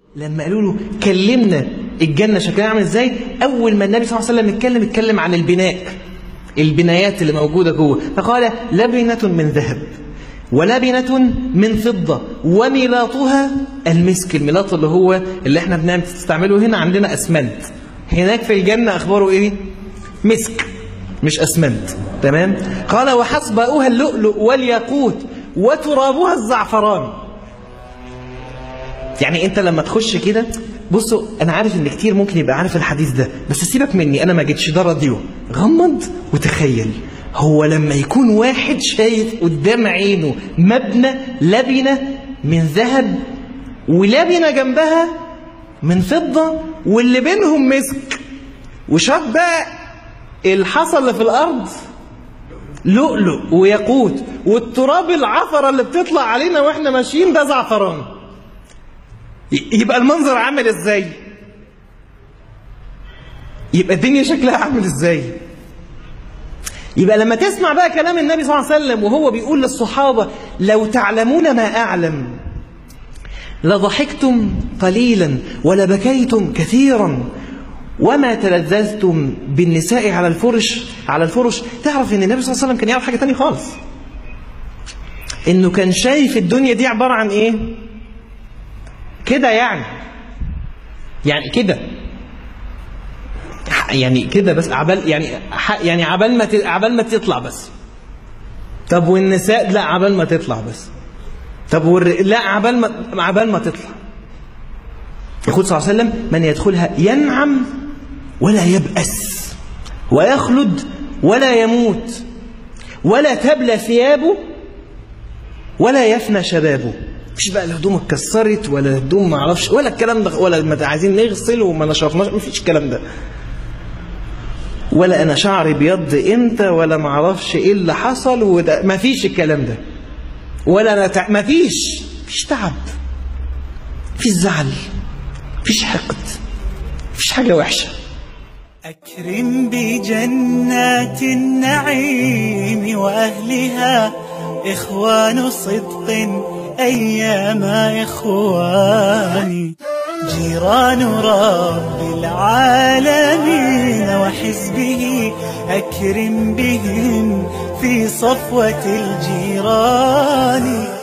لما قالوا له كلمنا الجنة شكلها عامل ازاي أول ما النبي صلى الله عليه وسلم اتكلم اتكلم عن البناء البنايات اللي موجودة جوه فقال لبنة من ذهب ولبنة من فضة وملاطها المسك الملاط اللي هو اللي احنا بنستعمله هنا عندنا أسمنت هناك في الجنة أخباره إيه مسك مش أسمنت تمام قال وحصباؤها اللؤلؤ والياقوت وترابها الزعفران يعني انت لما تخش كده بصوا انا عارف ان كتير ممكن يبقى عارف الحديث ده بس سيبك مني انا ما جيتش ده راديو غمض وتخيل هو لما يكون واحد شايف قدام عينه مبنى لبنة من ذهب ولبنة جنبها من فضة واللي بينهم مسك وشاف بقى الحصى اللي في الأرض لؤلؤ وياقوت والتراب العفرة اللي بتطلع علينا واحنا ماشيين ده زعفران يبقى المنظر عامل ازاي يبقى الدنيا شكلها عامل ازاي يبقى لما تسمع بقى كلام النبي صلى الله عليه وسلم وهو بيقول للصحابة لو تعلمون ما أعلم لضحكتم قليلا ولبكيتم كثيرا وما تلذذتم بالنساء على الفرش على الفرش تعرف ان النبي صلى الله عليه وسلم كان يعرف حاجة تانية خالص انه كان شايف الدنيا دي عبارة عن ايه كده يعني يعني كده يعني كده بس عبال يعني يعني عبال ما عبال ما تطلع بس طب والنساء لا عبال ما تطلع بس طب والر... لا عبال ما عبال ما تطلع يقول صلى الله عليه وسلم من يدخلها ينعم ولا يبأس ويخلد ولا يموت ولا تبلى ثيابه ولا يفنى شبابه مفيش بقى الهدوم اتكسرت ولا الهدوم ما اعرفش ولا الكلام ده ولا ما عايزين نغسل وما نشرفناش مفيش الكلام ده ولا انا شعري بيض امتى ولا ما اعرفش ايه اللي حصل وده مفيش الكلام ده ولا انا تع... مفيش مفيش تعب مفيش زعل مفيش حقد مفيش حاجه وحشه أكرم بجنات النعيم وأهلها إخوان صدق أيام إخواني جيران رب العالمين وحزبه أكرم بهم في صفوة الجيران